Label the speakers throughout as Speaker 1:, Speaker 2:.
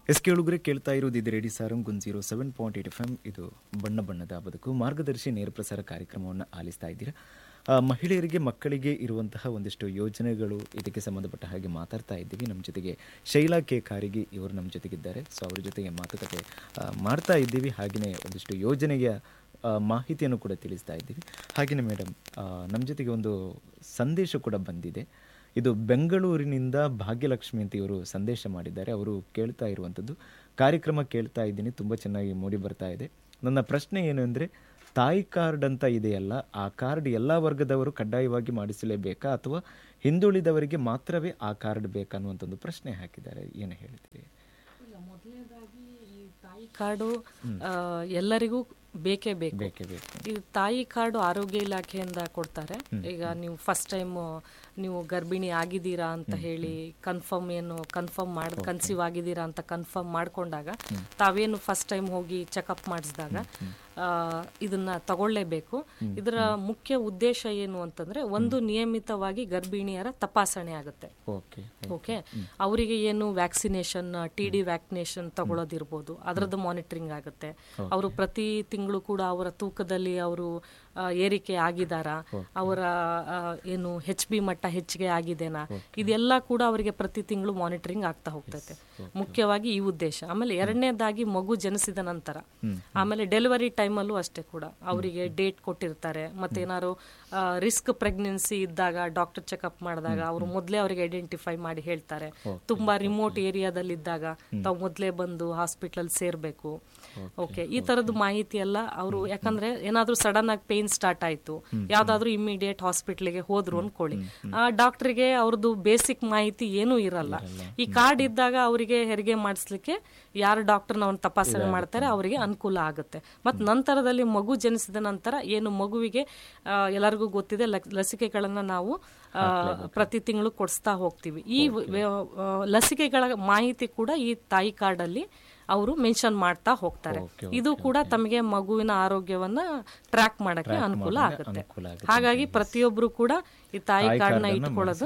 Speaker 1: S ಕೇಳುಗರೆ ಕೇಳ್ತಾ ಇರೋದು ಇದು ರೇಡಿ ಸಾರಂ ಗುನ್ zero seven point eight F M ಇದು ಬಣ್ಣ ಬಣ್ಣದ ಬದುಕು ಮಾರ್ಗದರ್ಶಿ ನೇರ ಪ್ರಸಾರ ಕಾರ್ಯಕ್ರಮವನ್ನು ಆಲಿಸ್ತಾ ಇದ್ದೀರಾ ಆ, ಮಹಿಳೆಯರಿಗೆ ಮಕ್ಕಳಿಗೆ ಇರುವಂತಹ ಒಂದಿಷ್ಟು ಯೋಜನೆಗಳು ಇದಕ್ಕೆ ಸಂಬಂಧಪಟ್ಟ ಹಾಗೆ ಮಾತಾಡ್ತಾ ಇದ್ದೀವಿ ನಮ್ಮ ಜೊತೆಗೆ ಶೈಲಾ ಕೆ ಕಾರಿಗಿ ಇವರು ನಮ್ಮ ಜೊತೆಗಿದ್ದಾರೆ ಸೊ ಅವ್ರ ಜೊತೆಗೆ ಮಾತುಕತೆ ಆ, ಮಾಡ್ತಾ ಇದ್ದೀವಿ ಹಾಗೆಯೇ ಒಂದಿಷ್ಟು ಯೋಜನೆಯ ಆ, ಮಾಹಿತಿಯನ್ನು ಕೂಡ ತಿಳಿಸ್ತಾ ಇದ್ದೀವಿ ಹಾಗೆಯೇ ಮೇಡಮ್ ನಮ್ಮ ಜೊತೆಗೆ ಒಂದು ಸಂದೇಶ ಕೂಡ ಬಂದಿದೆ ಇದು ಬೆಂಗಳೂರಿನಿಂದ ಭಾಗ್ಯಲಕ್ಷ್ಮಿ ಅಂತ ಇವರು ಸಂದೇಶ ಮಾಡಿದ್ದಾರೆ ಅವರು ಕೇಳ್ತಾ ಇರುವಂಥದ್ದು ಕಾರ್ಯಕ್ರಮ ಕೇಳ್ತಾ ಇದ್ದೀನಿ ತುಂಬ ಚೆನ್ನಾಗಿ ಮೂಡಿ ಬರ್ತಾ ಇದೆ ನನ್ನ ಪ್ರಶ್ನೆ ಏನು ಅಂದರೆ ತಾಯಿ ಕಾರ್ಡ್ ಅಂತ ಇದೆಯಲ್ಲ ಆ ಕಾರ್ಡ್ ಎಲ್ಲ ವರ್ಗದವರು ಕಡ್ಡಾಯವಾಗಿ ಮಾಡಿಸಲೇಬೇಕಾ ಅಥವಾ ಹಿಂದುಳಿದವರಿಗೆ ಮಾತ್ರವೇ ಆ ಕಾರ್ಡ್ ಬೇಕಾ ಅನ್ನುವಂಥ ಒಂದು ಪ್ರಶ್ನೆ ಹಾಕಿದ್ದಾರೆ ಏನು ಹೇಳ್ತೀರಿ
Speaker 2: ಇಲ್ಲ ಮೊದಲನೇದಾಗಿ ಈ ತಾಯಿ ಕಾರ್ಡು ಆ, ಎಲ್ಲರಿಗೂ ಬೇಕೇ ಬೇಕು
Speaker 1: ಬೇಕೇ ಬೇಕು
Speaker 2: ಈ ತಾಯಿ ಕಾರ್ಡು ಆರೋಗ್ಯ ಇಲಾಖೆಯಿಂದ ಕೊಡ್ತಾರೆ ಈಗ ನೀವು ಫಸ್ಟ್ ಟೈಮ್ ನೀವು ಗರ್ಭಿಣಿ ಆಗಿದ್ದೀರಾ ಅಂತ ಹೇಳಿ ಕನ್ಫರ್ಮ್ ಏನು ಕನ್ಫರ್ಮ್ ಮಾಡ್ ಕನ್ಸೀವ್ ಆಗಿದ್ದೀರಾ ಅಂತ ಕನ್ಫರ್ಮ್ ಮಾಡ್ಕೊಂಡಾಗ ತಾವೇನು ಫಸ್ಟ್ ಟೈಮ್ ಹೋಗಿ ಚೆಕಪ್ ಮಾಡಿಸಿದಾಗ ಇದನ್ನ ತಗೊಳ್ಳೇಬೇಕು ಇದರ ಮುಖ್ಯ ಉದ್ದೇಶ ಏನು ಅಂತಂದ್ರೆ ಒಂದು ನಿಯಮಿತವಾಗಿ ಗರ್ಭಿಣಿಯರ ತಪಾಸಣೆ ಆಗುತ್ತೆ
Speaker 1: ಓಕೆ
Speaker 2: ಓಕೆ ಅವರಿಗೆ ಏನು ವ್ಯಾಕ್ಸಿನೇಷನ್ ಟಿ ಡಿ ವ್ಯಾಕ್ಸಿನೇಷನ್ ತಗೊಳ್ಳೋದಿರ್ಬೋದು ಅದರದ್ದು ಮಾನಿಟರಿಂಗ್ ಆಗುತ್ತೆ ಅವರು ಪ್ರತಿ ತಿಂಗಳು ಕೂಡ ಅವರ ತೂಕದಲ್ಲಿ ಅವರು ಆ, ಏರಿಕೆ ಆಗಿದಾರಾ ಅವರ ಆ, ಏನು ಹೆಚ್ ಬಿ ಮಟ್ಟ ಹೆಚ್ಚಿಗೆ ಆಗಿದೆನಾ ಇದೆಲ್ಲ ಕೂಡ ಅವರಿಗೆ ಪ್ರತಿ ತಿಂಗಳು ಮಾನಿಟರಿಂಗ್ ಆಗ್ತಾ ಹೋಗ್ತೈತೆ ಮುಖ್ಯವಾಗಿ ಈ ಉದ್ದೇಶ ಆಮೇಲೆ ಎರಡನೇದಾಗಿ ಮಗು ಜನಿಸಿದ ನಂತರ ಆಮೇಲೆ ಡೆಲಿವರಿ ಟೈಮಲ್ಲೂ ಅಷ್ಟೇ ಕೂಡ ಅವರಿಗೆ ಡೇಟ್ ಕೊಟ್ಟಿರ್ತಾರೆ ಮತ್ತೇನಾದ್ರು ರಿಸ್ಕ್ ಪ್ರೆಗ್ನೆನ್ಸಿ ಇದ್ದಾಗ ಡಾಕ್ಟರ್ ಚೆಕಪ್ ಮಾಡಿದಾಗ ಅವರು ಮೊದಲೇ ಅವರಿಗೆ ಐಡೆಂಟಿಫೈ ಮಾಡಿ ಹೇಳ್ತಾರೆ ತುಂಬಾ ರಿಮೋಟ್ ಏರಿಯಾದಲ್ಲಿ ಇದ್ದಾಗ ತಾವು ಮೊದಲೇ ಬಂದು ಹಾಸ್ಪಿಟಲ್ ಸೇರ್ಬೇಕು ಓಕೆ ಈ ತರದ ಮಾಹಿತಿ ಎಲ್ಲ ಅವರು ಯಾಕಂದ್ರೆ ಏನಾದ್ರೂ ಸಡನ್ ಆಗಿ ಪೇನ್ ಸ್ಟಾರ್ಟ್ ಆಯ್ತು ಯಾವ್ದಾದ್ರು ಇಮಿಡಿಯೇಟ್ ಹಾಸ್ಪಿಟ್ಲಿಗೆ ಹೋದ್ರು ಅನ್ಕೊಳ್ಳಿ ಆ ಡಾಕ್ಟರ್ಗೆ ಅವ್ರದ್ದು ಬೇಸಿಕ್ ಮಾಹಿತಿ ಏನೂ ಇರಲ್ಲ ಈ ಕಾರ್ಡ್ ಇದ್ದಾಗ ಅವರಿಗೆ ಹೆರಿಗೆ ಮಾಡಿಸ್ಲಿಕ್ಕೆ ಯಾರು ಡಾಕ್ಟರ್ ಅವ್ನ ತಪಾಸಣೆ ಮಾಡ್ತಾರೆ ಅವರಿಗೆ ಅನುಕೂಲ ಆಗುತ್ತೆ ಮತ್ತು ನಂತರದಲ್ಲಿ ಮಗು ಜನಿಸಿದ ನಂತರ ಏನು ಮಗುವಿಗೆ ಆ, ಎಲ್ಲರಿಗೂ ಗೊತ್ತಿದೆ ಲಕ್- ಲಸಿಕೆಗಳನ್ನ ನಾವು ಆ, ಪ್ರತಿ ತಿಂಗಳು ಕೊಡಿಸ್ತಾ ಹೋಗ್ತೀವಿ ಈ ವ್ಯ- ಆ, ಲಸಿಕೆಗಳ ಮಾಹಿತಿ ಕೂಡ ಈ ತಾಯಿ ಕಾರ್ಡ್ ಅಲ್ಲಿ ಅವರು ಮೆನ್ಷನ್ ಮಾಡ್ತಾ ಹೋಗ್ತಾರೆ ಇದು ಕೂಡ ತಮಗೆ ಮಗುವಿನ ಆರೋಗ್ಯವನ್ನ ಟ್ರ್ಯಾಕ್ ಮಾಡಕ್ಕೆ ಅನುಕೂಲ ಆಗುತ್ತೆ
Speaker 1: ಅನುಕೂಲ ಆಗುತ್ತೆ.
Speaker 2: ಹಾಗಾಗಿ ಪ್ರತಿಯೊಬ್ರು ಕೂಡ ಈ ತಾಯಿ ಕಾರ್ಡ್ನ ಇಟ್ಕೊಳ್ಳೋದು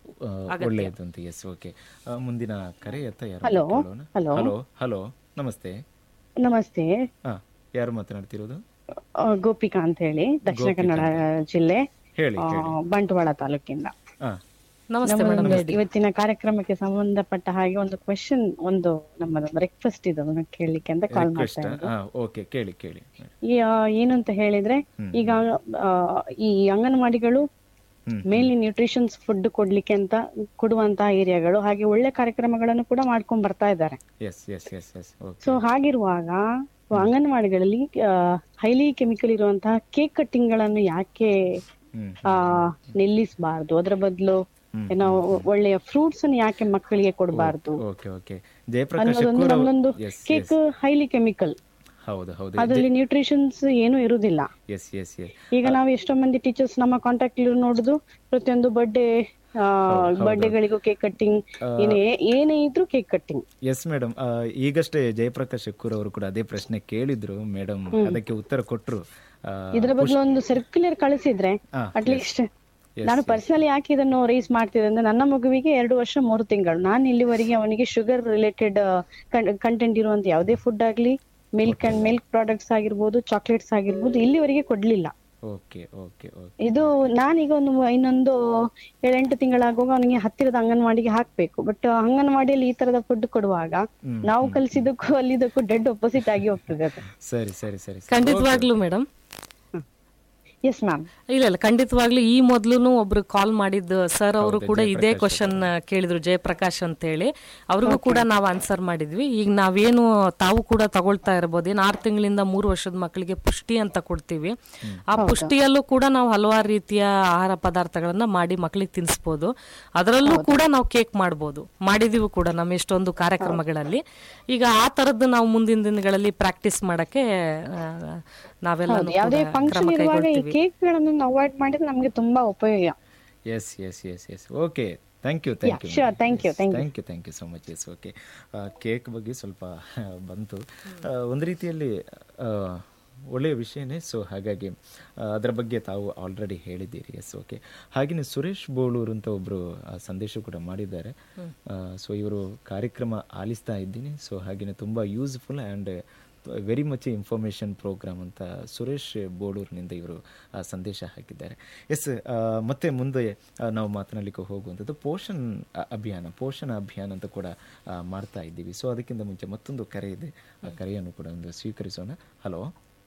Speaker 1: ಆ, ಒಳ್ಳೆಯದು ಅಂತ ಎಸ್ ಓಕೆ ಮುಂದಿನ ಕರೆ ಎತ್ತ ಯಾರು
Speaker 3: Hello.
Speaker 1: ಕೇಳೋಣ?
Speaker 3: Hello.
Speaker 1: ಹಲೋ ಹಲೋ ನಮಸ್ತೆ
Speaker 3: ನಮಸ್ತೆ
Speaker 1: ಹಾ ಯಾರು ಮಾತನಾಡ್ತಿರೋದು
Speaker 3: ಆ, ಗೋಪಿಕಾ ಅಂತ ಹೇಳಿ ದಕ್ಷಿಣ ಕನ್ನಡ ಜಿಲ್ಲೆ
Speaker 1: ಹೇಳಿ
Speaker 3: ಆ, ಬಂಟ್ವಾಳ ತಾಲೂಕಿಂದ
Speaker 1: ಹಾ
Speaker 2: ನಮಸ್ತೆ ಮೇಡಮ್
Speaker 3: ನಮ್ಮದೊಂದು ಇವತ್ತಿನ ಕಾರ್ಯಕ್ರಮಕ್ಕೆ ಸಂಬಂಧಪಟ್ಟ ಹಾಗೆ ಒಂದು ಕ್ವೆಶನ್ ಒಂದು ನಮ್ಮದೊಂದು ರಿಕ್ವೆಸ್ಟ್ ಇದೆ ಅದನ್ನ ಕೇಳಲಿಕ್ಕೆ ಅಂತ ಕಾಲ್
Speaker 1: ರಿಕ್ವೆಸ್ಟ್
Speaker 3: ಮಾಡ್ತಾ
Speaker 1: ಹಾ ಓಕೆ ಕೇಳಿ ಕೇಳಿ
Speaker 3: ಈ, ಆ, ಏನು ಅಂತ ಹೇಳಿದ್ರೆ ಈಗ ಆ, ಈ ಅಂಗನವಾಡಿಗಳು
Speaker 1: ಹ್ಮ್.
Speaker 3: ಮೇನ್ಲಿ ನ್ಯೂಟ್ರಿಷನ್ಸ್ ಫುಡ್ ಕೊಡ್ಲಿಕ್ಕೆ ಅಂತ ಕೊಡುವಂತಹ ಏರಿಯಾಗಳು ಹಾಗೆ ಒಳ್ಳೆ ಕಾರ್ಯಕ್ರಮಗಳನ್ನು ಕೂಡ ಮಾಡ್ಕೊಂಡ್ ಬರ್ತಾ ಇದ್ದಾರೆ
Speaker 1: yes yes yes yes okay
Speaker 3: so ಹಾಗಿರುವಾಗ ಅಂಗನವಾಡಿಗಳಲ್ಲಿ ಹೈಲಿ ಕೆಮಿಕಲ್ ಇರುವಂತಹ ಕೇಕ್ ಕಟ್ಟಿಂಗ್ ಗಳನ್ನು ಯಾಕೆ
Speaker 1: ಹ್ಮ್
Speaker 3: ಆ ನಿಲ್ಲಿಸಬಾರ್ದು ಅದರ ಬದಲು ಏನೋ ಒಳ್ಳೆಯ ಫ್ರೂಟ್ಸ್ ಅನ್ನು ಯಾಕೆ ಮಕ್ಕಳಿಗೆ ಕೊಡಬಾರ್ದು
Speaker 1: ಓಕೆ ಓಕೆ ಜಯಪ್ರಕಾಶ್
Speaker 3: ಅನ್ನೋದೊಂದು
Speaker 1: ಶೆಕ್ಕೂರ್
Speaker 3: ನಮ್ದೊಂದು
Speaker 1: ಎಸ್
Speaker 3: ಕೇಕ್ ಹೈಲಿ ಕೆಮಿಕಲ್
Speaker 1: ಹೌದು ಹೌದು
Speaker 3: ಅದರಲ್ಲಿ ನ್ಯೂಟ್ರಿಷನ್ಸ್ ಏನು ಇರುವುದಿಲ್ಲ
Speaker 1: ಎಸ್ ಎಸ್ ಎಸ್
Speaker 3: ಈಗ ನಾವು ಎಷ್ಟೋ ಮಂದಿ ಟೀಚರ್ಸ್ ನಮ್ಮ ಕಾಂಟ್ಯಾಕ್ಟ್ ನೋಡುದು ಪ್ರತಿಯೊಂದು ಬರ್ಡೇ ಬರ್ಡೇಗಳಿಗೂ ಕೇಕ್ ಕಟ್ಟಿಂಗ್ ಏನೇ ಏನೇ ಇದ್ರು ಕೇಕ್ ಕಟ್ಟಿಂಗ್
Speaker 1: ಎಸ್ ಮೇಡಮ್ ಈಗಷ್ಟೇ ಜಯಪ್ರಕಾಶ್ ಶೆಕ್ಕೂರ್ ಅವರು ಕೂಡ ಅದೇ ಪ್ರಶ್ನೆ ಕೇಳಿದ್ರು ಮೇಡಮ್ ಅದಕ್ಕೆ ಉತ್ತರ ಕೊಟ್ರು ಆ,
Speaker 3: ಇದರ ಬದಲು ಒಂದು ಸರ್ಕ್ಯುಲರ್ ಕಳಿಸಿದ್ರೆ
Speaker 1: ಆ,
Speaker 3: ಅಟ್ಲೀಸ್ಟ್ ನಾನು ಪರ್ಸನಲಿ ಯಾಕೆ ಇದನ್ನು ರೈಸ್ ಮಾಡ್ತಿದ್ದೆ ಅಂದ್ರೆ ನನ್ನ ಮಗುವಿಗೆ ಎರಡು ವರ್ಷ ಮೂರು ತಿಂಗಳು ನಾನು ಇಲ್ಲಿವರೆಗೆ ಅವನಿಗೆ ಶುಗರ್ ರಿಲೇಟೆಡ್ ಕಂಟೆಂಟ್ ಇರುವಂತ ಯಾವುದೇ ಫುಡ್ ಆಗ್ಲಿ ಮಿಲ್ಕ್ ಅಂಡ್ ಮಿಲ್ಕ್ ಪ್ರಾಡಕ್ಟ್ಸ್ ಆಗಿರ್ಬೋದು ಚಾಕ್ಲೇಟ್ಸ್ ಆಗಿರ್ಬೋದು ಇಲ್ಲಿವರೆಗೆ ಕೊಡ್ಲಿಲ್ಲ
Speaker 1: ಓಕೆ ಓಕೆ ಓಕೆ
Speaker 3: ಇದು ನಾನೀಗ ಒಂದು ಇನ್ನೊಂದು ಏಳೆಂಟು ತಿಂಗಳಾಗುವಾಗ ಅವನಿಗೆ ಹತ್ತಿರದ ಅಂಗನವಾಡಿಗೆ ಹಾಕ್ಬೇಕು ಬಟ್ ಅಂಗನವಾಡಿಯಲ್ಲಿ ಈ ತರದ ಫುಡ್ ಕೊಡುವಾಗ ನಾವು ಕಲಿಸಿದಕ್ಕೂ ಅಲ್ಲಿದಕ್ಕೂ ಡೆಡ್ ಅಪೋಸಿಟ್ ಆಗಿ ಹೋಗ್ತದೆ ಅದು
Speaker 1: ಸರಿ ಸರಿ ಸರಿ ಸರಿ.
Speaker 2: ಖಂಡಿತವಾಗ್ಲೂ ಮೇಡಮ್
Speaker 3: ಎಸ್ ಮ್ಯಾಮ್
Speaker 2: ಇಲ್ಲ ಇಲ್ಲ ಖಂಡಿತವಾಗ್ಲೂ ಈ ಮೊದ್ಲು ಒಬ್ರು ಕಾಲ್ ಮಾಡಿದ್ದು ಸರ್ ಅವರು ಕೂಡ ಇದೇ ಕ್ವಶನ್ ಕೇಳಿದ್ರು ಜಯಪ್ರಕಾಶ್ ಅಂತ ಹೇಳಿ ಅವ್ರಿಗೂ ಕೂಡ ನಾವು ಆನ್ಸರ್ ಮಾಡಿದ್ವಿ ಈಗ ನಾವೇನು ತಾವು ಕೂಡ ತಗೊಳ್ತಾ ಇರ್ಬೋದು ಏನು ಆರು ತಿಂಗಳಿಂದ ಮೂರು ವರ್ಷದ ಮಕ್ಕಳಿಗೆ ಪುಷ್ಟಿ ಅಂತ ಕೊಡ್ತೀವಿ ಆ ಪುಷ್ಟಿಯಲ್ಲೂ ಕೂಡ ನಾವು ಹಲವಾರು ರೀತಿಯ ಆಹಾರ ಪದಾರ್ಥಗಳನ್ನ ಮಾಡಿ ಮಕ್ಕಳಿಗೆ ತಿನ್ನಿಸ್ಬೋದು ಅದರಲ್ಲೂ ಕೂಡ ನಾವು ಕೇಕ್ ಮಾಡ್ಬೋದು ಮಾಡಿದೀವಿ ಕೂಡ ನಮ್ಮ ಎಷ್ಟೊಂದು ಕಾರ್ಯಕ್ರಮಗಳಲ್ಲಿ ಈಗ ಆ ತರದ್ದು ನಾವು ಮುಂದಿನ ದಿನಗಳಲ್ಲಿ ಪ್ರಾಕ್ಟೀಸ್ ಮಾಡಕ್ಕೆ ಆ, ನಾವೆಲ್ಲ
Speaker 3: ಯಾವುದೇ ಫಂಕ್ಷನ್ ಇರುವಾಗ ಈ ಕೇಕ್ ಗಳನ್ನು ಅವಾಯ್ಡ್ ಮಾಡಿದ್ರೆ ನಮ್ಗೆ ತುಂಬಾ ಉಪಯೋಗ
Speaker 1: yes yes yes yes okay thank you thank you
Speaker 3: sure, thank you, thank you.
Speaker 1: Thank you thank you so much yes okay cake ಬಗ್ಗೆ ಸ್ವಲ್ಪ ಬಂತು ಆ, ಒಂದು ರೀತಿಯಲ್ಲಿ ಆ, ಒಳ್ಳೆಯ ವಿಷಯನೇ ಸೊ ಹಾಗಾಗಿ ಆ, ಅದರ ಬಗ್ಗೆ ತಾವು ಆಲ್ರೆಡಿ ಹೇಳಿದ್ದೀರಿ ಎಸ್ ಓಕೆ ಹಾಗೆಯೇ ಸುರೇಶ್ ಬೋಳೂರು ಅಂತ ಒಬ್ಬರು ಸಂದೇಶ ಕೂಡ ಮಾಡಿದ್ದಾರೆ ಸೊ ಇವರು ಕಾರ್ಯಕ್ರಮ ಆಲಿಸ್ತಾ ಇದ್ದೀನಿ ಸೊ ಹಾಗೆಯೇ ತುಂಬ useful and very much information program ಅಂತ ಸುರೇಶ್ ಬೋಳೂರಿನಿಂದ ಇವರು ಆ, ಸಂದೇಶ ಹಾಕಿದ್ದಾರೆ ಎಸ್ ಮತ್ತೆ ಮುಂದೆ ಆ, ನಾವು ಮಾತನಾಡಲಿಕ್ಕೆ ಹೋಗುವಂಥದ್ದು ಪೋಷಣ್ ಅ- ಅಭಿಯಾನ ಪೋಷಣ ಅಭಿಯಾನ ಅಂತ ಕೂಡ ಆ, ಮಾಡ್ತಾ ಇದ್ದೀವಿ ಸೊ ಅದಕ್ಕಿಂತ ಮುಂಚೆ ಮತ್ತೊಂದು ಕರೆ ಇದೆ ಆ ಕರೆಯನ್ನು ಕೂಡ ಒಂದು ಸ್ವೀಕರಿಸೋಣ ಹಲೋ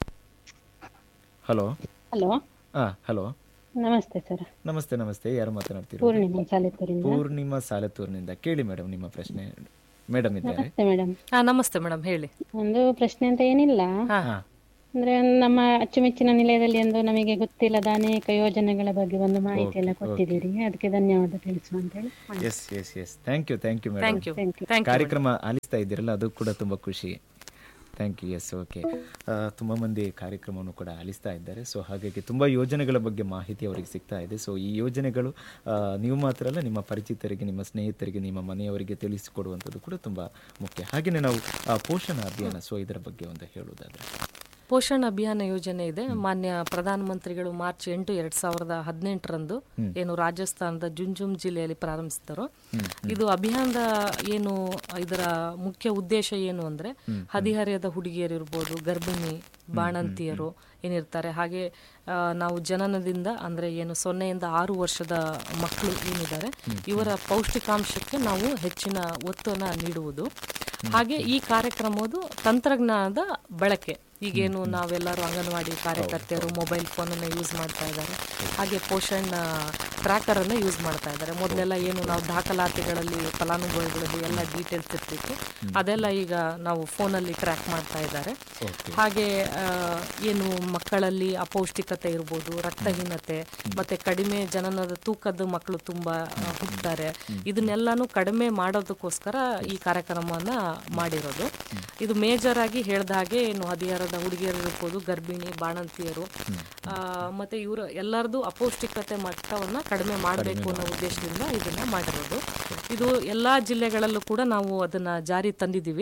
Speaker 1: ಹಲೋ
Speaker 4: ಹಲೋ
Speaker 1: ಹಾಂ ಹಲೋ
Speaker 4: ನಮಸ್ತೆ ಸರ್
Speaker 1: ನಮಸ್ತೆ ನಮಸ್ತೆ ಯಾರು ಮಾತನಾಡ್ತೀರಿ
Speaker 4: ಪೂರ್ಣಿಮಾ ಸಾಲಿಪುರಿಂದ
Speaker 1: ಪೂರ್ಣಿಮಾ ಸಾಲತೂರಿನಿಂದ ಕೇಳಿ ಮೇಡಮ್ ನಿಮ್ಮ ಪ್ರಶ್ನೆ ಮೇಡಮ್ ಇದ್ದಾರೆ
Speaker 4: ನಮಸ್ತೆ ಮೇಡಮ್
Speaker 2: ಹಾ ನಮಸ್ತೆ ಮೇಡಮ್ ಹೇಳಿ
Speaker 4: ಒಂದು ಪ್ರಶ್ನೆ ಅಂತ ಏನಿಲ್ಲ
Speaker 2: ಹಾ
Speaker 1: ಹಾ
Speaker 4: ಅಂದ್ರೆ ನಮ್ಮ ಅಚ್ಚುಮೆಚ್ಚಿನ ನಿಲಯದಲ್ಲಿ ಒಂದು ನಮಗೆ ಗೊತ್ತಿಲ್ಲದ ಅನೇಕ ಯೋಜನೆಗಳ ಬಗ್ಗೆ ಒಂದು ಮಾಹಿತಿ ಎಲ್ಲ ಕೊಟ್ಟಿದ್ದೀರಿ ಅದಕ್ಕೆ ಧನ್ಯವಾದ ತಿಳಿಸುವ ಅಂತ ಹೇಳಿ
Speaker 1: yes yes yes thank you thank you madam
Speaker 2: thank you thank you
Speaker 1: ಕಾರ್ಯಕ್ರಮ ಆಲಿಸ್ತಾ ಇದ್ದೀರಲ್ಲ ಅದು ಕೂಡ ತುಂಬ ಖುಷಿ ಥ್ಯಾಂಕ್ ಯು ಎಸ್ ಓಕೆ ತುಂಬ ಮಂದಿ ಕಾರ್ಯಕ್ರಮವನ್ನು ಕೂಡ ಆಲಿಸ್ತಾ ಇದ್ದಾರೆ ಸೊ ಹಾಗಾಗಿ ತುಂಬ ಯೋಜನೆಗಳ ಬಗ್ಗೆ ಮಾಹಿತಿ ಅವರಿಗೆ ಸಿಗ್ತಾ ಇದೆ ಸೊ ಈ ಯೋಜನೆಗಳು ಆ, ನೀವು ಮಾತ್ರ ಅಲ್ಲ ನಿಮ್ಮ ಪರಿಚಿತರಿಗೆ ನಿಮ್ಮ ಸ್ನೇಹಿತರಿಗೆ ನಿಮ್ಮ ಮನೆಯವರಿಗೆ ತಿಳಿಸಿಕೊಡುವಂಥದ್ದು ಕೂಡ ತುಂಬ ಮುಖ್ಯ ಹಾಗೆಯೇ ನಾವು ಆ, ಪೋಷಣ ಅಭಿಯಾನ ಸೊ ಇದರ ಬಗ್ಗೆ ಒಂದು ಹೇಳುವುದಾದ್ರೆ
Speaker 2: ಪೋಷಣ್ ಅಭಿಯಾನ ಯೋಜನೆ ಇದೆ ಮಾನ್ಯ ಪ್ರಧಾನಮಂತ್ರಿಗಳು ಮಾರ್ಚ್ ಎಂಟು ಎರಡ್ ಸಾವಿರದ ಹದಿನೆಂಟರಂದು ಏನು ರಾಜಸ್ಥಾನದ ಜುಂಜುಮ್ ಜಿಲ್ಲೆಯಲ್ಲಿ ಪ್ರಾರಂಭಿಸಿದರು ಇದು ಅಭಿಯಾನದ ಏನು ಇದರ ಮುಖ್ಯ ಉದ್ದೇಶ ಏನು ಅಂದ್ರೆ ಹದಿಹರೆಯದ ಹುಡುಗಿಯರು ಇರ್ಬೋದು ಗರ್ಭಿಣಿ ಬಾಣಂತಿಯರು ಏನಿರ್ತಾರೆ ಹಾಗೆ ಆ, ನಾವು ಜನನದಿಂದ ಅಂದ್ರೆ ಏನು ಸೊನ್ನೆಯಿಂದ ಆರು ವರ್ಷದ ಮಕ್ಕಳು ಏನಿದ್ದಾರೆ ಇವರ ಪೌಷ್ಟಿಕಾಂಶಕ್ಕೆ ನಾವು ಹೆಚ್ಚಿನ ಒತ್ತನ್ನು ನೀಡುವುದು ಹಾಗೆ ಈ ಕಾರ್ಯಕ್ರಮವು ತಂತ್ರಜ್ಞಾನದ ಬಳಕೆ ಈಗೇನು ನಾವೆಲ್ಲರೂ ಅಂಗನವಾಡಿ ಕಾರ್ಯಕರ್ತೆಯರು ಮೊಬೈಲ್ ಫೋನನ್ನು ಯೂಸ್ ಮಾಡ್ತಾ ಇದ್ದಾರೆ ಹಾಗೆ ಪೋಷಣ್ ಟ್ರ್ಯಾಕರ್ ಅನ್ನು ಯೂಸ್ ಮಾಡ್ತಾ ಇದ್ದಾರೆ ಮೊದಲೆಲ್ಲ ಏನು ನಾವು ದಾಖಲಾತಿಗಳಲ್ಲಿ ಫಲಾನುಭವಿಗಳಲ್ಲಿ ಎಲ್ಲ ಡೀಟೇಲ್ಸ್ ಇರ್ತಿತ್ತು ಅದೆಲ್ಲ ಈಗ ನಾವು ಫೋನಲ್ಲಿ ಟ್ರ್ಯಾಕ್ ಮಾಡ್ತಾ ಇದ್ದಾರೆ ಹಾಗೆ ಆ, ಏನು ಮಕ್ಕಳಲ್ಲಿ ಅಪೌಷ್ಟಿಕತೆ ಇರ್ಬೋದು ರಕ್ತಹೀನತೆ ಮತ್ತೆ ಕಡಿಮೆ ಜನನದ ತೂಕದ ಮಕ್ಕಳು ತುಂಬಾ ಆ, ಹುಟ್ಟುತ್ತಾರೆ ಇದನ್ನೆಲ್ಲಾನು ಕಡಿಮೆ ಮಾಡೋದಕ್ಕೋಸ್ಕರ ಈ ಕಾರ್ಯಕ್ರಮವನ್ನ ಮಾಡಿರೋದು ಇದು ಮೇಜರ್ ಆಗಿ ಹೇಳ್ದ ಹಾಗೆ ಏನು ಹದಿಹರದ ಹುಡುಗಿಯರು ಇರ್ಬೋದು ಗರ್ಭಿಣಿ ಬಾಣಂತಿಯರು ಆ, ಮತ್ತೆ ಇವರು ಎಲ್ಲರದು ಅಪೌಷ್ಟಿಕತೆ ಮಟ್ಟವನ್ನ ಕಡಿಮೆ ಮಾಡಬೇಕು ಅನ್ನೋ ಉದ್ದೇಶದಿಂದ ಇದನ್ನ ಮಾಡಿರೋದು ಇದು ಎಲ್ಲಾ ಜಿಲ್ಲೆಗಳಲ್ಲೂ ಕೂಡ ನಾವು ಅದನ್ನ ಜಾರಿ ತಂದಿದ್ದೀವಿ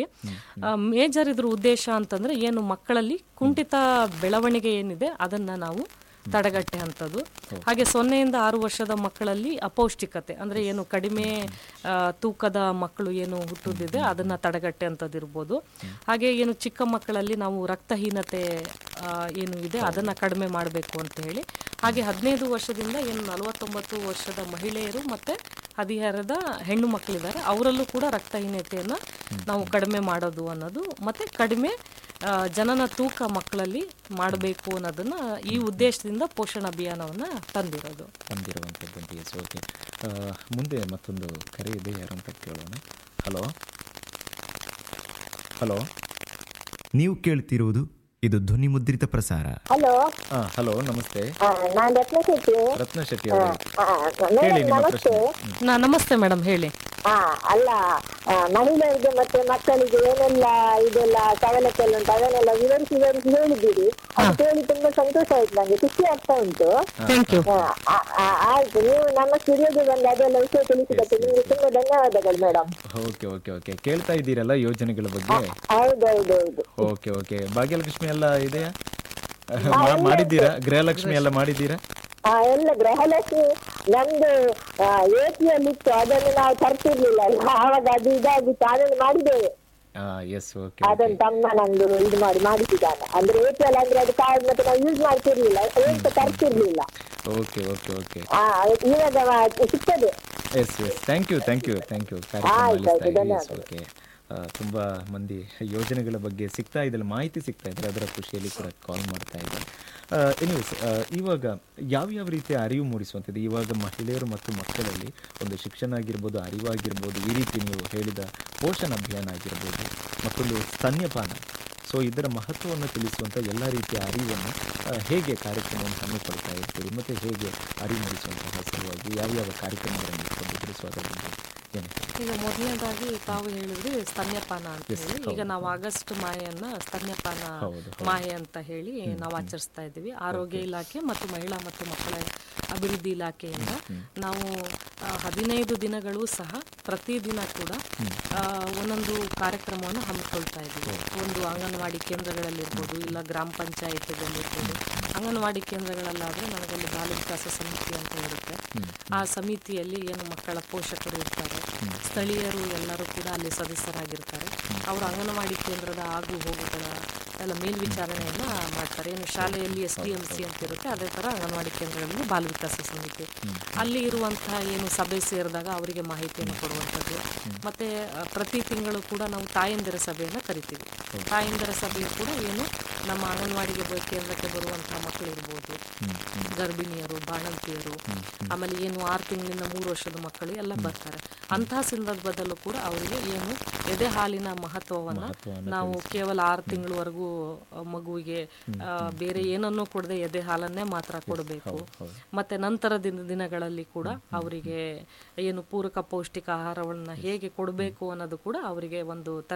Speaker 2: ಮೇಜರ್ ಇದ್ರ ಉದ್ದೇಶ ಅಂತಂದ್ರೆ ಏನು ಮಕ್ಕಳಲ್ಲಿ ಕುಂಠಿತ ಬೆಳವಣಿಗೆ ಏನಿದೆ ಅದನ್ನ ನಾವು ತಡೆಗಟ್ಟೆ ಅಂತದ್ದು ಹಾಗೆ ಸೊನ್ನೆಯಿಂದ ಆರು ವರ್ಷದ ಮಕ್ಕಳಲ್ಲಿ ಅಪೌಷ್ಟಿಕತೆ ಅಂದ್ರೆ ಏನು ಕಡಿಮೆ ಆ, ತೂಕದ ಮಕ್ಕಳು ಏನು ಹುಟ್ಟುದಿದೆ ಅದನ್ನ ತಡೆಗಟ್ಟೆ ಅಂತದಿರ್ಬೋದು ಹಾಗೆ ಏನು ಚಿಕ್ಕ ಮಕ್ಕಳಲ್ಲಿ ನಾವು ರಕ್ತಹೀನತೆ ಆ, ಏನು ಇದೆ ಅದನ್ನ ಕಡಿಮೆ ಮಾಡಬೇಕು ಅಂತ ಹೇಳಿ ಹಾಗೆ ಹದಿನೈದು ವರ್ಷದಿಂದ ಏನು ನಲವತ್ತೊಂಬತ್ತು ವರ್ಷದ ಮಹಿಳೆಯರು ಮತ್ತೆ ಹದಿಹರದ ಹೆಣ್ಣು ಮಕ್ಕಳಿದ್ದಾರೆ ಅವರಲ್ಲೂ ಕೂಡ ರಕ್ತಹೀನತೆಯನ್ನ ನಾವು ಕಡಿಮೆ ಮಾಡೋದು ಅನ್ನೋದು ಮತ್ತೆ ಕಡಿಮೆ ಆ, ಜನನ ತೂಕ ಮಕ್ಕಳಲ್ಲಿ ಮಾಡಬೇಕು ಅನ್ನೋದನ್ನ ಈ ಉದ್ದೇಶದಿಂದ ಪೋಷಣ ಅಭಿಯಾನವನ್ನ ತಂದಿರೋದು
Speaker 1: ಬಂದಿರುವಂಥದ್ದು ಎಸ್ ಓಕೆ ಮುಂದೆ ಮತ್ತೊಂದು ಕರೆ ಇದೆ ಯಾರು ಅಂತ ಕೇಳೋಣ ಹಲೋ ಹಲೋ
Speaker 5: ನೀವು ಕೇಳ್ತಿರುವುದು ಇದು ಧ್ವನಿ ಮುದ್ರಿತ ಪ್ರಸಾರ
Speaker 6: ಹಲೋ
Speaker 1: ಹಾಂ ಹಲೋ ನಮಸ್ತೆ
Speaker 6: ನಾನು ರತ್ನ ಶೆಟ್ಟಿ
Speaker 1: ರತ್ನ ಶೆಟ್ಟಿ ಅವರು
Speaker 6: ಆ,
Speaker 1: ಹೇಳಿ
Speaker 6: ಮೇಡಮ್
Speaker 1: ನಿಮ್ಮ
Speaker 6: ನಮಸ್ತೆ
Speaker 1: ಪ್ರಶ್ನೆ
Speaker 2: ನಾ ನಮಸ್ತೆ ಮೇಡಮ್ ಹೇಳಿ
Speaker 6: ಹಾ ಅಲ್ಲ ಆ, ಮಹಿಳೆಯರಿಗೆ ಮತ್ತೆ ಮಕ್ಕಳಿಗೆ ಏನೆಲ್ಲ ಇದೆಲ್ಲ ಸವಲತ್ತು ಎಲ್ಲ ಉಂಟು ಅದನ್ನೆಲ್ಲ ವಿವರಿಸಿ ವಿವರಿಸಿ ಹೇಳಿದ್ದೀರಿ ಅದು ಕೇಳಿ ತುಂಬಾ ಸಂತೋಷ ಆಯ್ತು ನಂಗೆ ಖುಷಿ ಆಗ್ತಾ ಉಂಟು
Speaker 2: ಥ್ಯಾಂಕ್ ಯು
Speaker 6: ಆ, ಆ, ಆ, ಆಯ್ತು ನೀವು ನಮ್ಮ ಸ್ಟುಡಿಯೋಗೆ ಬಂದು ಅದೆಲ್ಲ ವಿಷಯ ತಿಳಿಸಿದ್ದಕ್ಕೆ ನಿಮ್ಗೆ ತುಂಬಾ ಧನ್ಯವಾದಗಳು ಮೇಡಮ್
Speaker 1: ಓಕೆ ಓಕೆ ಓಕೆ ಕೇಳ್ತಾ ಇದ್ದೀರಲ್ಲ ಯೋಜನೆಗಳ ಬಗ್ಗೆ
Speaker 6: ಹೌದೌದೌದು
Speaker 1: ಓಕೆ ಓಕೆ ಭಾಗ್ಯಲಕ್ಷ್ಮಿ ಎಲ್ಲ ಇದೆಯಾ ಮಾ- ಮಾಡಿದ್ದೀರಾ ಗೃಹಲಕ್ಷ್ಮಿ ಎಲ್ಲ ಮಾಡಿದ್ದೀರಾ
Speaker 6: ಆ ಎಲ್ಲ ಗೃಹಲಕ್ಷ್ಮಿ ನಮ್ದು ಏಟಿಯಲ್ಲಿ ಇತ್ತು ಅದನ್ನು ನಾವು ತರ್ತಿರ್ಲಿಲ್ಲ ಅಲ್ಲ ಆವಾಗ ಅದು ಇದಾಗಿತ್ತು ಅದನ್ನು ಮಾಡಿದ್ದೇವೆ
Speaker 1: ಎಸ್ ಓಕೆ
Speaker 6: ಅದನ್ನ ತಮ್ಮ ನಂದು ಇದು ಮಾಡಿ ಮಾಡಿಸಿದ್ದಾನೆ ಅಂದ್ರೆ ಏಪ್ರಿಲ್ ಅಂದ್ರೆ ಅದು ಕಾರ್ಡ್ ಮತ್ತೆ ನಾವು ಯೂಸ್ ಮಾಡ್ತಿರ್ಲಿಲ್ಲ ಎಂತ ತರ್ತಿರ್ಲಿಲ್ಲ
Speaker 1: ಓಕೆ ಓಕೆ ಓಕೆ
Speaker 6: ಆ ಇವಾಗ ವ- ಸಿಗ್ತದೆ
Speaker 1: yes yes thank you thank you thank you
Speaker 6: ಆಯ್ತು, ಆಯ್ತು,
Speaker 1: ಕಾರ್ಯಕ್ರಮ ಓಕೆ ತುಂಬ ಮಂದಿ ಯೋಜನೆಗಳ ಬಗ್ಗೆ ಸಿಗ್ತಾ ಇದೆಲ್ಲ ಮಾಹಿತಿ ಸಿಗ್ತಾ ಇದ್ದಾರೆ ಅದರ ಖುಷಿಯಲ್ಲಿ ಕೂಡ ಕಾಲ್ ಮಾಡ್ತಾ ಇದ್ದಾರೆ ಎನಿವೇಸ್ ಇವಾಗ ಯಾವ್ಯಾವ ರೀತಿಯ ಅರಿವು ಮೂಡಿಸುವಂಥದ್ದು ಇವಾಗ ಮಹಿಳೆಯರು ಮತ್ತು ಮಕ್ಕಳಲ್ಲಿ ಒಂದು ಶಿಕ್ಷಣ ಆಗಿರ್ಬೋದು ಅರಿವಾಗಿರ್ಬೋದು ಈ ರೀತಿ ನೀವು ಹೇಳಿದ ಪೋಷಣ ಅಭಿಯಾನ ಆಗಿರ್ಬೋದು ಮತ್ತೊಂದು ಸ್ತನ್ಯಪಾನ ಸೊ ಇದರ ಮಹತ್ವವನ್ನು ತಿಳಿಸುವಂಥ ಎಲ್ಲ ರೀತಿಯ ಅರಿವನ್ನು ಆ, ಹೇಗೆ ಕಾರ್ಯಕ್ರಮವನ್ನು ಹಮ್ಮಿಕೊಳ್ತಾ ಇರ್ತೀರಿ ಮತ್ತು ಹೇಗೆ ಅರಿವು ಮೂಡಿಸುವಂತಹ ಸಲುವಾಗಿ ಯಾವ್ಯಾವ ಕಾರ್ಯಕ್ರಮಗಳನ್ನು ಇಟ್ಕೊಂಡಿದ್ದೀರಿ ಸೊ ಅದರ ಬಗ್ಗೆ ಏನು ಹೇಳಿ?
Speaker 2: ಈಗ ಮೊದಲನೇದಾಗಿ ತಾವು ಹೇಳಿದ್ರಿ ಸ್ತನ್ಯಪಾನ ಅಂತ ಹೇಳಿ ಈಗ ನಾವು ಆಗಸ್ಟ್ ಮಾಹೆಯನ್ನ ಸ್ತನ್ಯಪಾನ
Speaker 1: ಹೌದು,
Speaker 2: ಮಾಹೆ ಅಂತ ಹೇಳಿ ನಾವು ಆಚರಿಸ್ತಾ ಇದ್ದೀವಿ ಆರೋಗ್ಯ ಇಲಾಖೆ ಮತ್ತು ಮಹಿಳಾ ಮತ್ತು ಮಕ್ಕಳ ಅಭಿವೃದ್ಧಿ ಇಲಾಖೆಯಿಂದ ನಾವು ಆ, ಹದಿನೈದು ದಿನಗಳು ಸಹ ಪ್ರತಿದಿನ ಕೂಡ ಆ, ಒಂದೊಂದು ಕಾರ್ಯಕ್ರಮವನ್ನು ಹಮ್ಮಿಕೊಳ್ತಾ ಇದ್ದೀವಿ ಒಂದು ಅಂಗನವಾಡಿ ಕೇಂದ್ರಗಳಲ್ಲಿರ್ಬೋದು ಇಲ್ಲ ಗ್ರಾಮ ಪಂಚಾಯತ್ಗಳಲ್ಲಿರ್ಬೋದು ಅಂಗನವಾಡಿ ಕೇಂದ್ರಗಳಲ್ಲಾದರೆ ನನಗಲ್ಲಿ ಬಾಲ ವಿಕಾಸ ಸಮಿತಿ ಅಂತ ಇರುತ್ತೆ ಆ ಸಮಿತಿಯಲ್ಲಿ ಏನು ಮಕ್ಕಳ ಪೋಷಕರು ಇರ್ತಾರೆ ಸ್ಥಳೀಯರು ಎಲ್ಲರೂ ಕೂಡ ಅಲ್ಲಿ ಸದಸ್ಯರಾಗಿರ್ತಾರೆ ಅವರು ಅಂಗನವಾಡಿ ಕೇಂದ್ರದ ಆಗು ಹೋಗುಗಳ ಎಲ್ಲ ಮೇಲ್ವಿಚಾರಣೆಯನ್ನ ಮಾಡ್ತಾರೆ ಏನು ಶಾಲೆಯಲ್ಲಿ ಎಸ್ ಡಿ ಎಂ ಸಿ ಅಂತ ಇರುತ್ತೆ ಅದೇ ಥರ ಅಂಗನವಾಡಿ ಕೇಂದ್ರಗಳಲ್ಲಿ ಬಾಲ ವಿಕಾಸ ಸಮಿತಿ ಅಲ್ಲಿ ಇರುವಂತಹ ಏನು ಸಭೆ ಸೇರಿದಾಗ ಅವರಿಗೆ ಮಾಹಿತಿಯನ್ನು ಕೊಡುವಂಥದ್ದು ಮತ್ತೆ ಆ, ಪ್ರತಿ ತಿಂಗಳು ಕೂಡ ನಾವು ತಾಯಂದಿರ ಸಭೆಯನ್ನು ಕರಿತೀವಿ ತಾಯಂದಿರ ಸಭೆ ಕೂಡ ಏನು ನಮ್ಮ ಅಂಗನವಾಡಿಗೆ ಬ- ಕೇಂದ್ರಕ್ಕೆ ಬರುವಂತಹ ಮಕ್ಕಳು ಇರ್ಬೋದು ಗರ್ಭಿಣಿಯರು ಬಾಣಂತಿಯರು ಆಮೇಲೆ ಏನು ಆರು ತಿಂಗಳಿಂದ ಮೂರು ವರ್ಷದ ಮಕ್ಕಳು ಎಲ್ಲ ಬರ್ತಾರೆ ಅಂತಹ ಸಂದರ್ಭದಲ್ಲೂ ಕೂಡ ಅವರಿಗೆ ಏನು ಎದೆ ಹಾಲಿನ ಮಹತ್ವವನ್ನ ನಾವು ಕೇವಲ ಆರು ತಿಂಗಳವರೆಗೂ ಮಗುವಿಗೆ ಆ, ಬೇರೆ ಏನನ್ನೂ ಕೊಡದೆ ಎದೆ ಹಾಲನ್ನೇ ಮಾತ್ರ ಕೊಡಬೇಕು ಮತ್ತೆ ನಂತರದಿಂದ ದಿನಗಳಲ್ಲಿ ಕೂಡ ಅವರಿಗೆ ಏನು ಪೂರಕ ಪೌಷ್ಟಿಕ ಆಹಾರವನ್ನ ಹೇಗೆ ಕೊಡಬೇಕು ಅನ್ನೋದು ಕೂಡ ಅವರಿಗೆ ಒಂದು ತರ